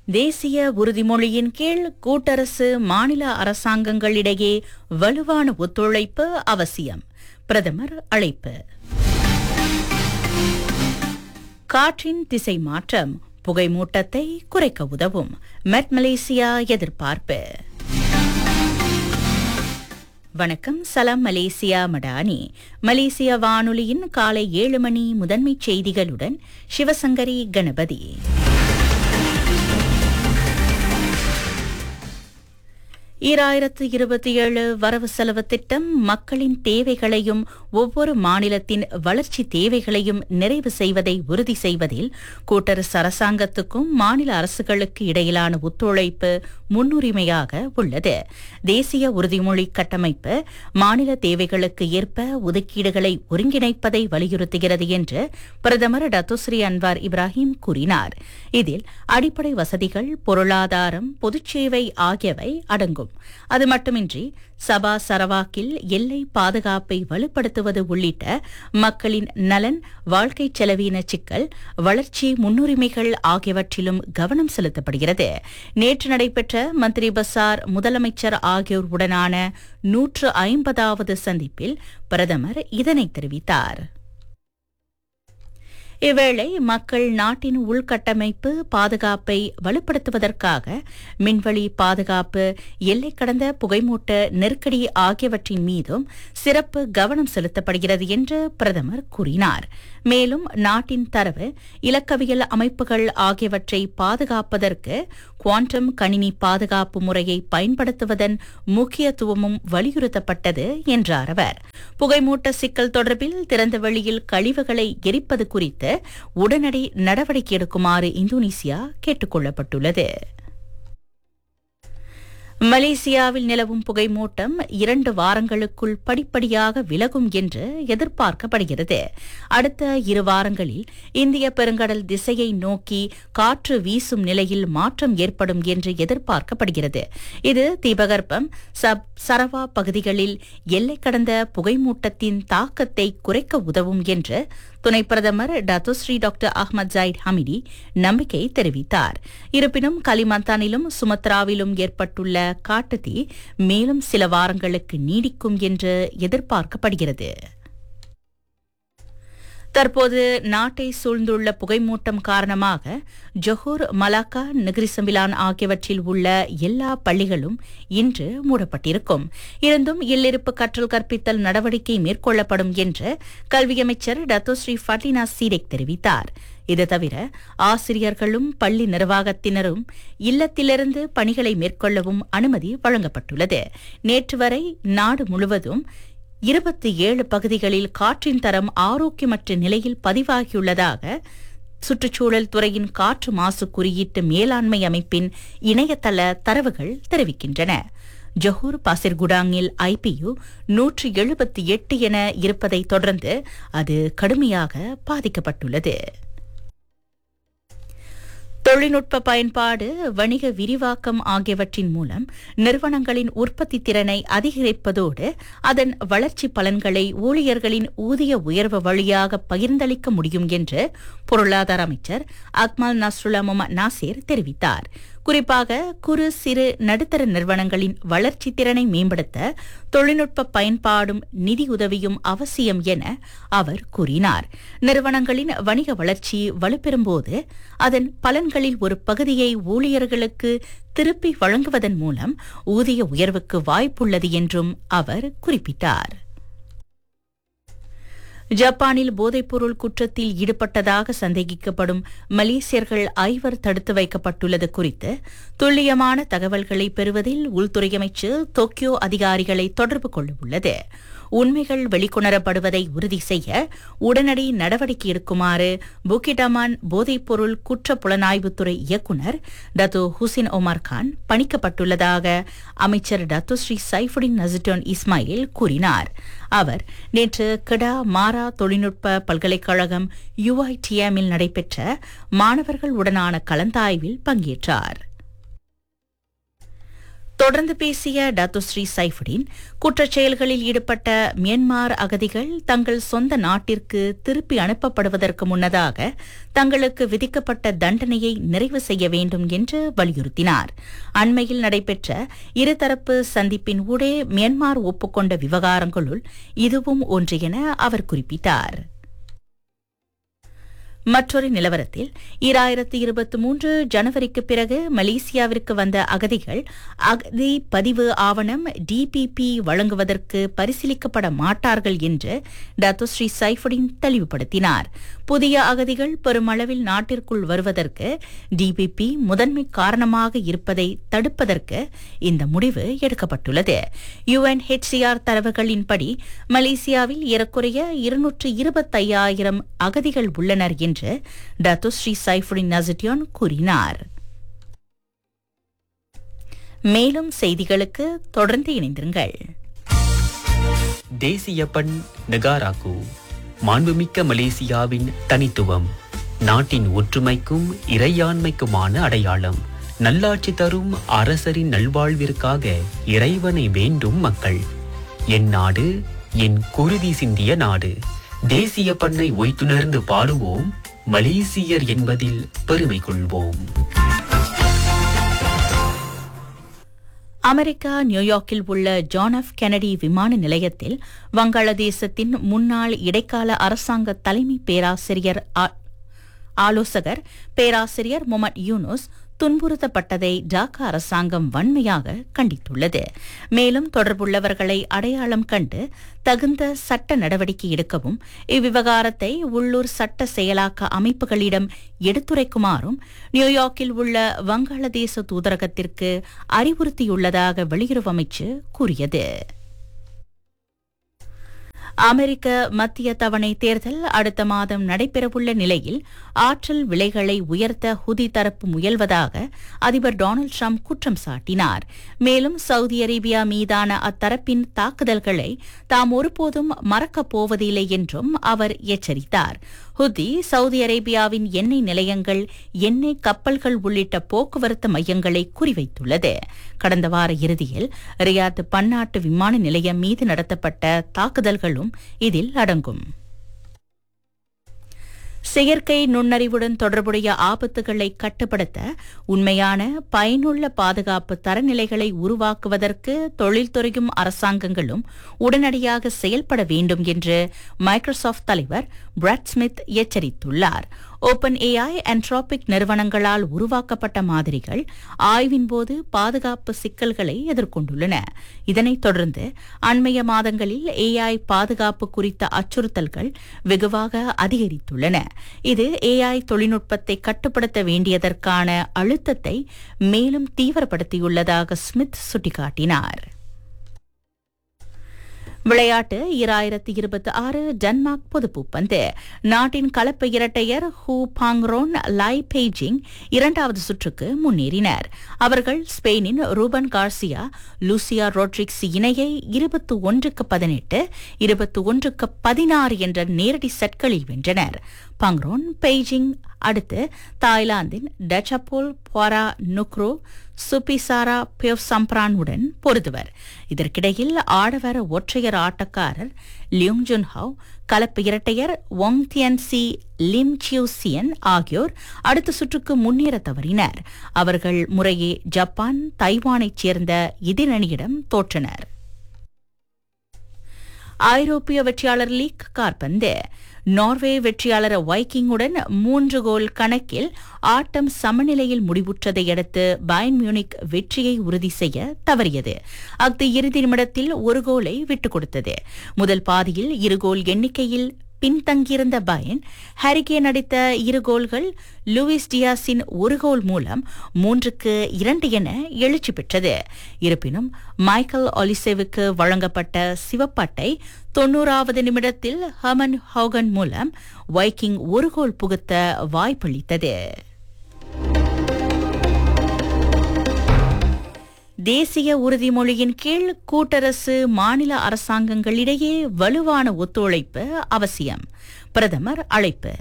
தேசிய உறுதிமொழியின் கீழ் கூட்டரசு மாநில அரசாங்கங்களிடையே வலுவான ஒத்துழைப்பு அவசியம் பிரதமர் அழைப்பு காற்றின் திசை மாற்றம் புகைமூட்டத்தை குறைக்க உதவும் மெட் மலேசியா எதிர்பார்ப்பு வணக்கம் சலாம் மலேசியா மடானி மலேசியா வானொலியின் காலை ஏழு மணி முதன்மைச் செய்திகளுடன் சிவசங்கரி கணபதி ஈராயிரத்து இருபத்தி ஏழு வரவு செலவு திட்டம் மக்களின் தேவைகளையும் ஒவ்வொரு மாநிலத்தின் வளர்ச்சி தேவைகளையும் நிறைவு செய்வதை உறுதி செய்வதில் கூட்டரசு அரசாங்கத்துக்கும் மாநில அரசுகளுக்கு இடையிலான ஒத்துழைப்பு முன்னுரிமையாக உள்ளது தேசிய உறுதிமொழி கட்டமைப்பு மாநில தேவைகளுக்கு ஏற்ப ஒதுக்கீடுகளை ஒருங்கிணைப்பதை வலியுறுத்துகிறது என்று பிரதமர் டத்துஸ்ரீ அன்வார் இப்ராஹிம் கூறினார் இதில் அடிப்படை வசதிகள் பொருளாதாரம் பொதுச்சேவை ஆகியவை அடங்கும் அது மட்டுமின்றி சபா சரவாக்கில் எல்லை பாதுகாப்பை வலுப்படுத்துவது உள்ளிட்ட மக்களின் நலன் வாழ்க்கை செலவீன சிக்கல் வளர்ச்சி முன்னுரிமைகள் ஆகியவற்றிலும் கவனம் செலுத்தப்படுகிறது நேற்று நடைபெற்ற மந்திரி பசார் முதலமைச்சர் ஆகியோர் உடனான நூற்று ஐம்பதாவது சந்திப்பில் பிரதமர் இதனை தெரிவித்தார் இவ்வேளை மக்கள் நாட்டின் உள்கட்டமைப்பு பாதுகாப்பை வலுப்படுத்துவதற்காக மின்வழி பாதுகாப்பு எல்லை கடந்த புகைமூட்ட நெருக்கடி ஆகியவற்றின் மீதும் சிறப்பு கவனம் செலுத்தப்படுகிறது என்று பிரதமர் கூறினார் மேலும் நாட்டின் தரவு இலக்கவியல் அமைப்புகள் ஆகியவற்றை பாதுகாப்பதற்கு குவாண்டம் கணினி பாதுகாப்பு முறையை பயன்படுத்துவதன் முக்கியத்துவமும் வலியுறுத்தப்பட்டது என்றார் அவர் புகைமூட்ட சிக்கல் தொடர்பில் திறந்த வெளியில் கழிவுகளை எரிப்பது குறித்து உடனடி நடவடிக்கை எடுக்குமாறு இந்தோனேசியா கேட்டுக் கொள்ளப்பட்டுள்ளது மலேசியாவில் நிலவும் புகைமூட்டம் இரண்டு வாரங்களுக்குள் படிப்படியாக விலகும் என்று எதிர்பார்க்கப்படுகிறது அடுத்த இரு வாரங்களில் இந்திய பெருங்கடல் திசையை நோக்கி காற்று வீசும் நிலையில் மாற்றம் ஏற்படும் என்று எதிர்பார்க்கப்படுகிறது இது தீபகற்பம் சப் சரவா பகுதிகளில் எல்லை கடந்த புகைமூட்டத்தின் தாக்கத்தை குறைக்க உதவும் என்று துணை பிரதமர் Datuk Seri doctor Ahmad Zahid Hamidi நம்பிக்கை தெரிவித்தார் இருப்பினும் கலிமந்தானிலும் சுமத்ராவிலும் ஏற்பட்டுள்ள காட்டுத்தீ மேலும் சில வாரங்களுக்கு நீடிக்கும் என்று எதிர்பார்க்கப்படுகிறது தற்போது நாட்டை சூழ்ந்துள்ள புகைமூட்டம் காரணமாக ஜொஹூர் மலாக்கா நெகிரிசம்பிலான் ஆகியவற்றில் உள்ள எல்லா பள்ளிகளும் இன்று மூடப்பட்டிருக்கும் இருந்தும் இல்லிருப்பு கற்றல் கற்பித்தல் நடவடிக்கை மேற்கொள்ளப்படும் என்று கல்வி அமைச்சர் டத்தோஸ்ரீ ஃபட்லினா சீரெக் தெரிவித்தார் இது தவிர ஆசிரியர்களும் பள்ளி நிர்வாகத்தினரும் இல்லத்திலிருந்து பணிகளை மேற்கொள்ளவும் அனுமதி வழங்கப்பட்டுள்ளது நேற்று வரை நாடு முழுவதும் இருபத்தி ஏழு பகுதிகளில் காற்றின் தரம் ஆரோக்கியமற்ற நிலையில் பதிவாகியுள்ளதாக சுற்றுச்சூழல் துறையின் காற்று மாசு குறியீட்டு மேலாண்மை அமைப்பின் இணையதள தரவுகள் தெரிவிக்கின்றன ஜொஹூர் பாசிர்குடாங்கில் ஐபியு நூற்று எழுபத்தி எட்டு என இருப்பதைத் தொடர்ந்து அது கடுமையாக பாதிக்கப்பட்டுள்ளது தொழில்நுட்ப பயன்பாடு வணிக விரிவாக்கம் ஆகியவற்றின் மூலம் நிறுவனங்களின் உற்பத்தி திறனை அதிகரிப்பதோடு அதன் வளர்ச்சி பலன்களை ஊழியர்களின் ஊதிய உயர்வு வழியாக பகிர்ந்தளிக்க முடியும் என்று பொருளாதார அமைச்சர் அக்மல் நஸ்ருல்லா முகமது நாசேர் தெரிவித்தார் குறிப்பாக குறு சிறு நடுத்தர நிறுவனங்களின் வளர்ச்சி திறனை மேம்படுத்த தொழில்நுட்ப பயன்பாடும் நிதியுதவியும் அவசியம் என அவர் கூறினார் நிறுவனங்களின் வணிக வளர்ச்சி வலுப்பெறும்போது அதன் பலன்களில் ஒரு பகுதியை ஊழியர்களுக்கு திருப்பி வழங்குவதன் மூலம் ஊதிய உயர்வுக்கு வாய்ப்புள்ளது என்றும் அவர் குறிப்பிட்டார் ஜப்பானில் போதைப்பொருள் குற்றத்தில் ஈடுபட்டதாக சந்தேகிக்கப்படும் மலேசியர்கள் ஐவர் தடுத்து வைக்கப்பட்டுள்ளது குறித்து துல்லியமான தகவல்களை பெறுவதில் உள்துறை அமைச்சு டோக்கியோ அதிகாரிகளை தொடர்பு கொள்ள உள்ளது உண்மைகள் வெளிக்கொணரப்படுவதை உறுதி செய்ய உடனடி நடவடிக்கை எடுக்குமாறு புக்கிடமான் போதைப்பொருள் குற்ற புலனாய்வுத்துறை இயக்குநர் டத்து ஹுசின் ஒமர் கான் பணிக்கப்பட்டுள்ளதாக அமைச்சர் Datuk Seri Saifuddin Nasution Ismail கூறினார் அவர் நேற்று கிடா மாரா தொழில்நுட்ப பல்கலைக்கழகம் யுஐடிஎம்மில் நடைபெற்ற மாணவர்கள் உடனான கலந்தாய்வில் பங்கேற்றார் தொடர்ந்து பேசிய டத்துஸ்ரீ சைஃபுடின் குற்றச் செயல்களில் ஈடுபட்ட மியன்மார் அகதிகள் தங்கள் சொந்த நாட்டிற்கு திருப்பி அனுப்பப்படுவதற்கு முன்னதாக தங்களுக்கு விதிக்கப்பட்ட தண்டனையை நிறைவு செய்ய வேண்டும் என்று வலியுறுத்தினார் அண்மையில் நடைபெற்ற இருதரப்பு சந்திப்பின் ஊடே மியன்மார் ஒப்புக்கொண்ட விவகாரங்களுள் இதுவும் ஒன்று என அவர் குறிப்பிட்டார் மற்றொரு நிலவரத்தில் இராயிரத்தி இருபத்தி மூன்று ஜனவரிக்கு பிறகு மலேசியாவிற்கு வந்த அகதிகள் அகதி பதிவு ஆவணம் டிபிபி வழங்குவதற்கு பரிசீலிக்கப்பட மாட்டார்கள் என்று டத்துஸ்ரீ சைஃபுடின் தெளிவுபடுத்தினார் புதிய அகதிகள் பெருமளவில் நாட்டிற்குள் வருவதற்கு டிபிபி முதன்மை காரணமாக இருப்பதை தடுப்பதற்கு இந்த முடிவு எடுக்கப்பட்டுள்ளது யுஎன்ஹெச்சிஆர் தரவுகளின்படி மலேசியாவில் ஏறக்குறைய இருநூற்று இருபத்தையாயிரம் அகதிகள் உள்ளனர் என்று டத்துஸ்ரீ சைஃபுடின் நசிட்டியான் கூறினார் மேலும் செய்திகளுக்கு தொடர்ந்து இணைந்திருங்கள் தேசிய பண் நெகாராக்கு மாண்புமிக்க மலேசியாவின் தனித்துவம் நாட்டின் ஒற்றுமைக்கும் இறையாண்மைக்குமான அடையாளம் நல்லாட்சி தரும் அரசரின் நல்வாழ்விற்காக இறைவனை வேண்டும் மக்கள் என் நாடு என் குருதி சிந்திய நாடு தேசிய பண்ணை ஒய்த்துணர்ந்து பாடுவோம் மலேசியர் என்பதில் பெருமை கொள்வோம் அமெரிக்கா நியூயார்க்கில் உள்ள ஜான் எஃப் கெனடி விமான நிலையத்தில் வங்காளதேசத்தின் முன்னாள் இடைக்கால அரசாங்க தலைமை பேராசிரியர் ஆ- ஆலோசகர் பேராசிரியர் முகமது யூனுஸ் துன்புறுத்தப்பட்டதை டாக்கா அரசாங்கம் வன்மையாக கண்டித்துள்ளது மேலும் தொடர்புள்ளவர்களை அடையாளம் கண்டு தகுந்த சட்ட நடவடிக்கை எடுக்கவும் இவ்விவகாரத்தை உள்ளூர் சட்ட செயலாக்க அமைப்புகளிடம் எடுத்துரைக்குமாறும் நியூயார்க்கில் உள்ள வங்காளதேச தூதரகத்திற்கு அறிவுறுத்தியுள்ளதாக வெளியுறவு அமைச்சு கூறியது அமெரிக்க மத்திய தவணை தேர்தல் அடுத்த மாதம் நடைபெறவுள்ள நிலையில் ஆற்றல் விலைகளை உயர்த்த ஹுதி தரப்பு முயல்வதாக அதிபர் டொனால்டு ட்ரம்ப் குற்றம் சாட்டினார் மேலும் சவுதி அரேபியா மீதான அத்தரப்பின் தாக்குதல்களை தாம் ஒருபோதும் மறக்கப் போவதில்லை என்றும் அவர் எச்சரித்தார் ஹுதி சவுதி அரேபியாவின் எண்ணெய் நிலையங்கள் எண்ணெய் கப்பல்கள் உள்ளிட்ட போக்குவரத்து மையங்களை குறிவைத்துள்ளது கடந்த வார இறுதியில் ரியாத் பன்னாட்டு விமான நிலையம் மீது நடத்தப்பட்ட தாக்குதல்களும் இதில் அடங்கும் செயற்கை நுண்ணறிவுடன் தொடர்புடைய ஆபத்துகளை கட்டுப்படுத்த உண்மையான பயனுள்ள பாதுகாப்பு தரநிலைகளை உருவாக்குவதற்கு தொழில்துறையும் அரசாங்கங்களும் உடனடியாக செயல்பட வேண்டும் என்று மைக்ரோசாஃப்ட் தலைவர் பிராட் ஸ்மித் எச்சரித்துள்ளார் ஓபன் ஏஐ அண்ட்ராபிக் நிறுவனங்களால் உருவாக்கப்பட்ட மாதிரிகள் ஆய்வின் போது பாதுகாப்பு சிக்கல்களை எதிர்கொண்டுள்ளன இதனைத் தொடர்ந்து அண்மைய மாதங்களில் ஏஐ பாதுகாப்பு குறித்த அச்சுறுத்தல்கள் வெகுவாக அதிகரித்துள்ளன இது ஏஐ தொழில்நுட்பத்தை கட்டுப்படுத்த வேண்டியதற்கான அழுத்தத்தை மேலும் தீவிரப்படுத்தியுள்ளதாக ஸ்மித் சுட்டிக்காட்டினார் விளையாட்டு இராயிரத்தி இருபத்தி ஆறு டென்மார்க் பொதுப்பூப்பந்து நாட்டின் கலப்பு இரட்டையர் ஹூ பாங்ரோன் லை பெய்ஜிங் இரண்டாவது சுற்றுக்கு முன்னேறினர் அவர்கள் ஸ்பெயினின் ரூபன் கார்சியா லூசியா ரோட்ரிக்ஸ் இணையை இருபத்தி ஒன்றுக்கு பதினெட்டு இருபத்தி ஒன்றுக்கு பதினாறு என்ற நேரடி செட்களில் வென்றனர் பங்ரோன் பெய்ஜிங் அடுத்து தாய்லாந்தின் டச்சப்போல் புவாரா நுக்ரோ சுபிசாரா பியோவ் சம்ப்ரானுடன் பொருதுவர் இதற்கிடையில் ஆடவர் ஒற்றையர் ஆட்டக்காரர் லியோங் ஜுன் ஹவ் கலப்பு இரட்டையர் Ong Tian Si Lim Siu Sien ஆகியோர் அடுத்த சுற்றுக்கு முன்னேற தவறினர் அவர்கள் முறையே ஜப்பான் தைவானைச் சேர்ந்த எதிரணியிடம் தோற்றனர் ஐரோப்பிய வெற்றியாளர் லீக் கார்பந்து நார்வே வெற்றியாளர் வைக்கிங்குடன் மூன்று கோல் கணக்கில் ஆட்டம் சமநிலையில் முடிவுற்றதை அடுத்து பயன் மியூனிக் வெற்றியை உறுதி செய்ய தவறியது அஃது இறுதி நிமிடத்தில் ஒரு கோலை விட்டுக் கொடுத்தது முதல் பாதியில் இரு கோல் எண்ணிக்கையில் பின்தங்கியிருந்த பயன் ஹரிகேன் அடித்த இரு கோல்கள் லூயிஸ் டியாஸின் ஒரு கோல் மூலம் மூன்றுக்கு இரண்டு என எழுச்சி பெற்றது இருப்பினும் மைக்கேல் ஒலிசேவுக்கு வழங்கப்பட்ட சிவப்பட்டை தொன்னூறாவது நிமிடத்தில் ஹமன் ஹோகன் மூலம் வைக்கிங் ஒரு கோல் புகுத்த வாய்ப்பளித்தது தேசிய உறுதிமொழியின் கீழ் கூட்டரசு மாநில அரசாங்கங்களிடையே வலுவான ஒத்துழைப்பு அவசியம் பிரதமர் அழைப்பு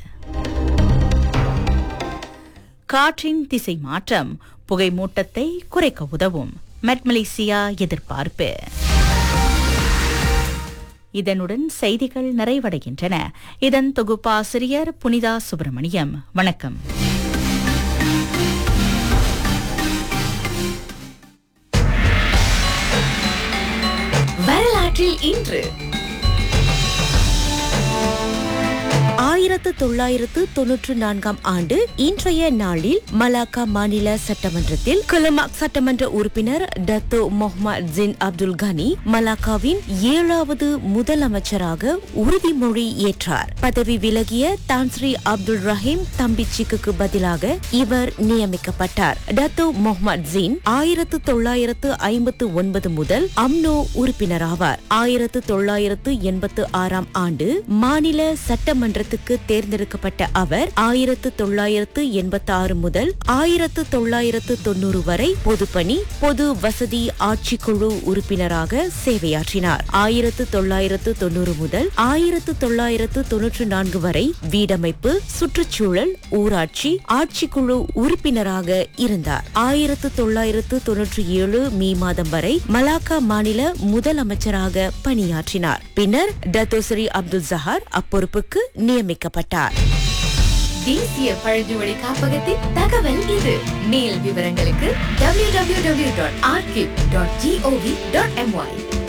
காற்றின் திசை மாற்றம் புகை மூட்டத்தை குறைக்க உதவும் மெட் மலேசியா எதிர்பார்ப்பு இதனுடன் செய்திகள் நிறைவடைகின்றன இதன் தொகுப்பாசிரியர் புனிதா சுப்பிரமணியம் வணக்கம் வரலாற்றில் இன்று ஆயிரத்து தொள்ளாயிரத்து தொன்னூற்று நான்காம் ஆண்டு இன்றைய நாளில் மலாக்கா மாநில சட்டமன்றத்தில் குலமாக் சட்டமன்ற உறுப்பினர் டத்தோ முகமது ஜின் அப்துல் கனி மலாக்காவின் ஏழாவது முதலமைச்சராக உறுதிமொழி ஏற்றார் பதவி விலகிய தான்ஸ்ரீ அப்துல் ரஹீம் தம்பிச்சிக்கு பதிலாக இவர் நியமிக்கப்பட்டார் டத்தோ முகமது ஜின் ஆயிரத்து தொள்ளாயிரத்து ஐம்பத்து ஒன்பது முதல் அம்னோ உறுப்பினராவார் ஆயிரத்து தொள்ளாயிரத்து எண்பத்து ஆறாம் ஆண்டு மாநில சட்டமன்றத்துக்கு தேர்ந்தெடுக்கப்பட்ட அவர் ஆயிரத்து தொள்ளாயிரத்து எண்பத்தி ஆறு முதல் ஆயிரத்து தொள்ளாயிரத்து தொன்னூறு வரை பொதுப்பணி பொது வசதி ஆட்சிக்குழு உறுப்பினராக சேவையாற்றினார் ஆயிரத்து தொள்ளாயிரத்து தொன்னூறு முதல் ஆயிரத்து தொள்ளாயிரத்து தொன்னூற்று நான்கு வரை வீடமைப்பு சுற்றுச்சூழல் ஊராட்சி ஆட்சிக்குழு உறுப்பினராக இருந்தார் ஆயிரத்து தொள்ளாயிரத்து தொன்னூற்றி ஏழு மே மாதம் வரை மலாக்கா மாநில முதலமைச்சராக பணியாற்றினார் பின்னர் டத்தோசரி அப்துல் ஜஹார் அப்பொறுப்புக்கு நியமிக்கப்பட்டார் தேசிய பழங்குடி காப்பகத்தின் தகவல் இது மேல் விவரங்களுக்கு www.archive.gov.my